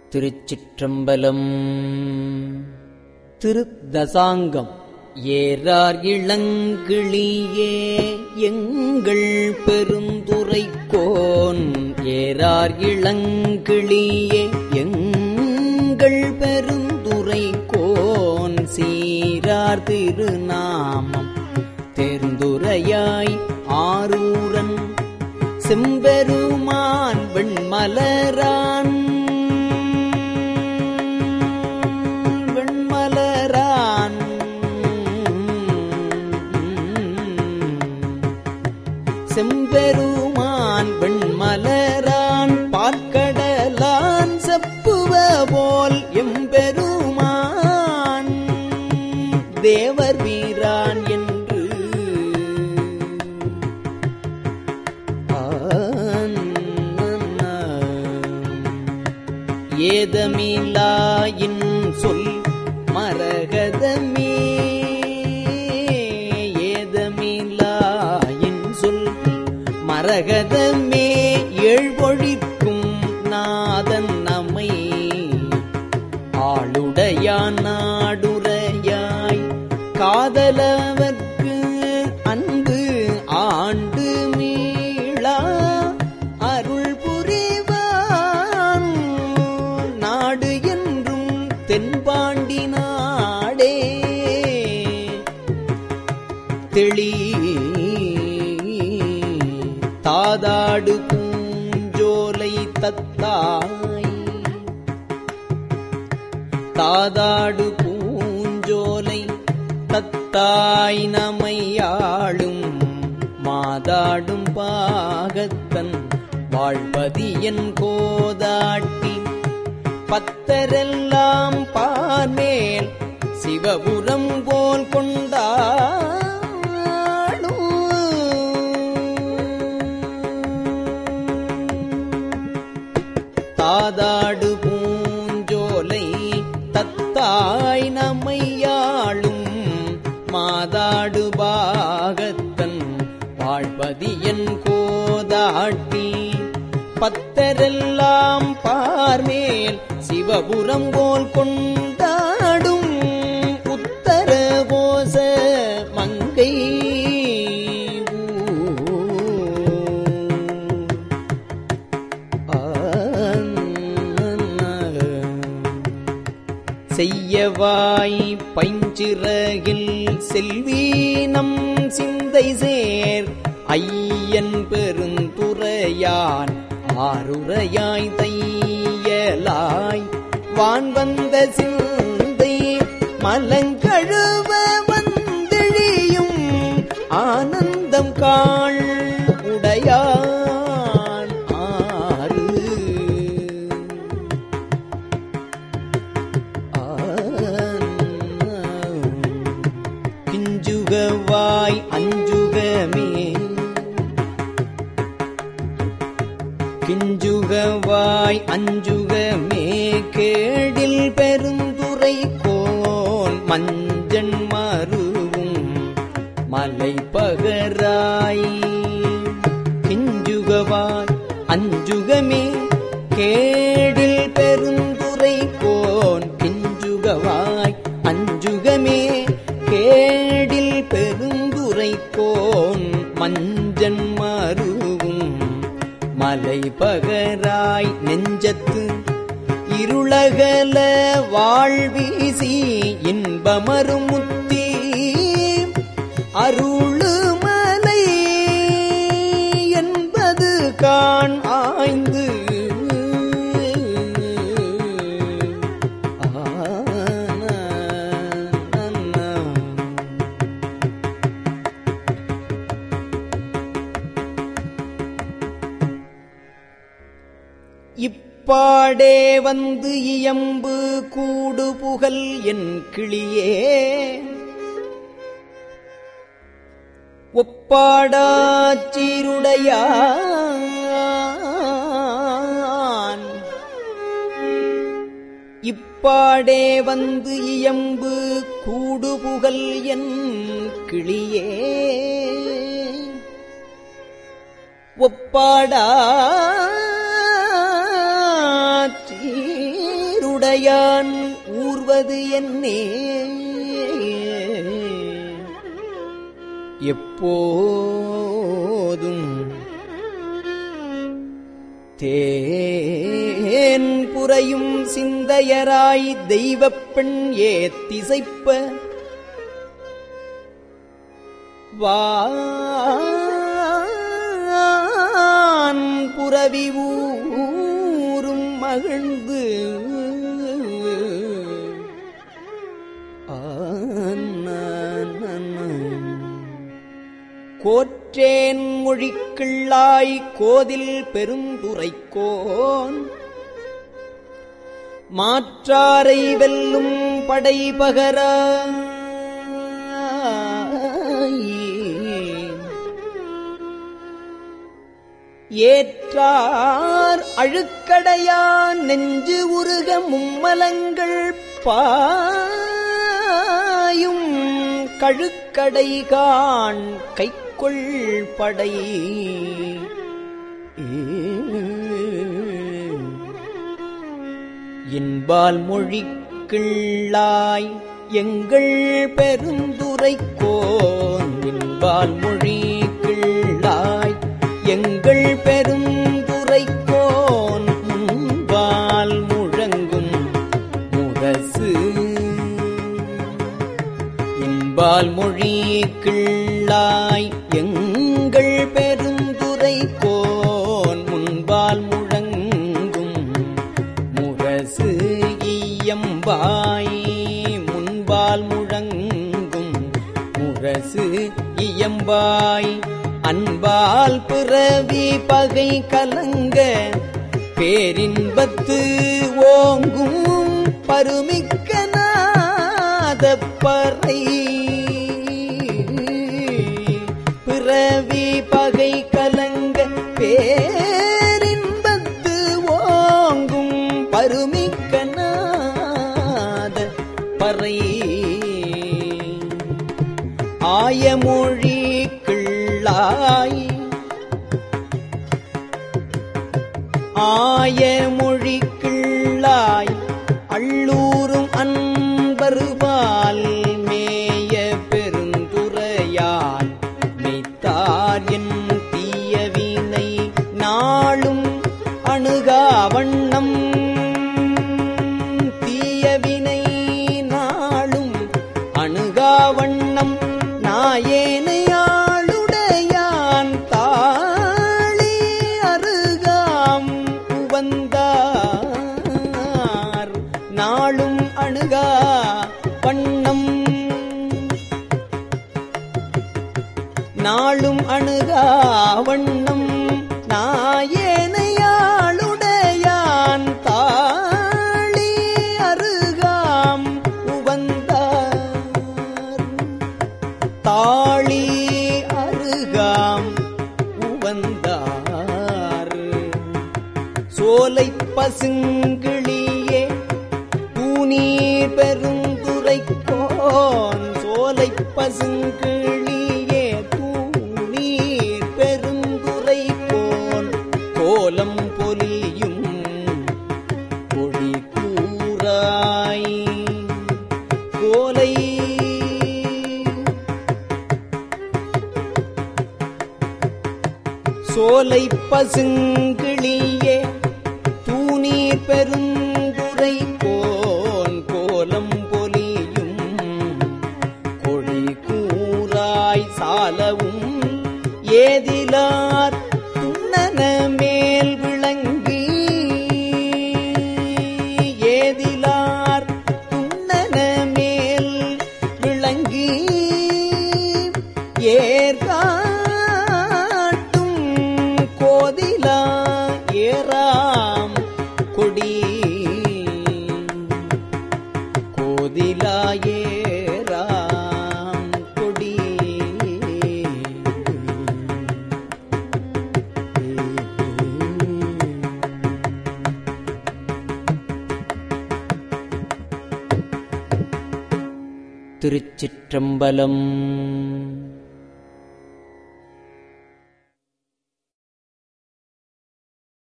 திருச்சிற்றம்பலம் திருத்தசாங்கம் ஏறார் இளங்கிளியே எங்கள் பெருந்துரைக்கோன் ஏறார் இளங்கிளியே எங்கள் பெருந்துரைக்கோன் சீரார் திருநாமம் தேர்ந்துரையாய் ஆரூரன் செம்பெருமான் வெண்மலரான் வெண்மலரான் செம்பெருமான் வெண்மலரான் பார்க்கடலான் செப்புவ போல் எம்பெருமான் தேவர் வீரான் என்று ஏதமிலாயின் சொல் மரகதமே ஏதமிலாயின் சொல் மரகதமே ஏழ்வொழிக்கும் நாதன் நம்மை ஆளுடையான் நாடுரையாய் காதலவர்க்கு அன்பு ஆண்டு மீளா அருள் புரிவான் நாடு என்றும் தென்பாண்டி நாடே தெளி தாதாடு பூஞ்சோலை தத்தாய் தாதாடு பூஞ்சோலை தத்தாய் நமையாளும் மாதாடும் பாகத்தன் வாழ்வதியன் கோதாட்டி பத்தரெல்லாம் பார்மேல் சிவபுரம் போல் கொண்டாடும் தாதாடு பூஞ்சோலை தத்தாய் நம்மையாளும் மாதாடு பாகத்தன் வாழ்வதியன் கோதாட்டி பத்தரெல்லாம் பார்மேல் சிவபுரம் போல் கொண்டாடும் உத்தர கோச மங்கை செய்யவாய் பைஞ்சிறகில் செல்வீனம் சிந்தை சேர் ஐயன் பெருந்துரையான் ஆருரையாய் தையலாய் வான் வந்த சிந்தை மலங்கழுவ வந்தெழியும் ஆனந்தம் காள் உடையான் ஆறு கிஞ்சுகவாய் அஞ்சுகமே கிஞ்சுகவாய் அஞ்சுகமே கேடில் பெருந்துரை கோன் மஞ்சன் மருவும் மலை பகராய் கிஞ்சுகவாய் அஞ்சுகமே கேடில் பெருந்துரை கோன் கிஞ்சுகவாய் அஞ்சுகமே கேடில் பெருந்துரை கோன் மஞ்சன் மருவும் மலை பகராய் நெஞ்சத்து இருளகல வாழ்வீசி இன்பமரும் முத்தி அருளுமலை என்பது காண் ஆய்ந்து இப்பாடே வந்து இயம்பு கூடு புகழ் என் கிளியே ஒப்பாடாச்சீருடையான் இப்பாடே வந்து இயம்பு கூடு புகழ் என் கிளியே ஒப்பாடாச்சி அடியான் ஊர்வது என்னே எப்போதும் தேன் புரையும் சிந்தையராய் தெய்வப் பெண் ஏத்திசைப்ப வான் புரவி ஊரும் மகிழ்ந்து கோற்றேன் மொழிக்கிள்ளாய் கோதில் பெருந்துரைக்கோன் மாற்றாரை வெல்லும் படை ஏற்றார் அழுக்கடையான் நெஞ்சு உருக மும்மலங்கள் பாயும் கழுக்கடைகான் கைக்கொள் படை இன்பால் மொழி கிள்ளாய் எங்கள் பெருந்துரைக்கோன் இன்பால் மொழி கிள்ளாய் எங்கள் பெருந்துரைக்கோன் முன்பால் முழங்கும் முரசு இன்பால் மொழி கிள்ளாய் எங்கள் பெருந்துரைக்கோன் முன்பால் முழங்கும் முரசு இயம்பாய் முன்பால் முழங்கும் முரசு இயம்பாய் அன்பால் பிறவி பகை கலங்க பேரின்பத்து ஓங்கும் பருமிக்க நாதப்பறை பிறவி பகை கலங்க பேரின்பத்து ஓங்கும் பருமிக்க நாத பறை ஆயமொழி கிள்ளாய் ஆயமொழி கிள்ளாய் அள்ளூரும் அன்பருபால் மேய பெருந்துரையால் மெய்த்தார் என் தீயவினை நாளும் அணுகா வண்ணம் தீயவினை நாளும் அணுகா வண்ணம் நாயேனையாளுடையான் தாளி அருகாம் உவந்தார் நாளும் அணுகா வண்ணம் நாளும் அணுகா வண்ணம் நாயேனையாளுடையான் தாளி அருகாம் உவந்தார் தாளி அருகாம் உவந்தார் சோலை பசுங்கிளியே தூணீர் பெருந்துரைக்கோன் சோலை பசுங்கிளியே தூணீர் பெருந்துரைக்கோன் கோலம் பொலியும் பொழி கூறாய் கோலை சோலை பசுங்கிளியே தூணீர் பெருந்துரை கோன் கோலம் பொலியும் கொடி கூறாய் சாலவும் ஏதிலார் துண்ணன மேல் விளங்கி ஏதிலார் துண்ணன மேல் விளங்கி ஏற்காட்டும் கோதிலா ஏறாம் கொடி கோதிலா ஏறாம் கொடி திருச்சிற்றம்பலம்